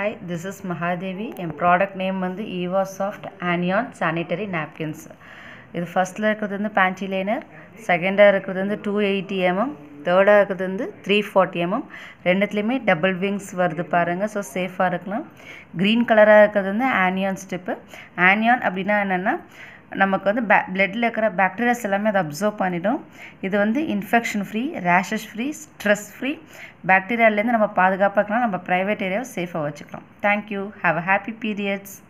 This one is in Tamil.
ஹாய் திஸ் இஸ் மகாதேவி என் ப்ராடக்ட் நேம் வந்து Eva soft anion sanitary napkins இது ஃபஸ்ட்டில் இருக்கிறது வந்து பேண்டி லைனர் செகண்டாக இருக்கிறது வந்து டூ எயிட்டி எம்எம் தேர்டாக இருக்கிறது வந்து த்ரீ ஃபார்ட்டி எம்எம் ரெண்டுத்துலேயுமே டபுள் விங்ஸ் வருது பாருங்கள் ஸோ சேஃபாக இருக்கலாம் க்ரீன் கலராக இருக்கிறது வந்து ஆனியான் ஸ்டிப்பு ஆனியான் அப்படின்னா என்னென்னா நமக்கு வந்து பே பிளட்டில் இருக்கிற பாக்டீரியாஸ் எல்லாமே அதை அப்சர்வ் பண்ணிடும் இது வந்து infection free rashes free stress free பாக்டீரியாலேருந்து நம்ம பாதுகாப்பாக இருக்கலாம் நம்ம ப்ரைவேட் ஏரியாவை சேஃபாக வச்சுக்கலாம் thank you have a happy periods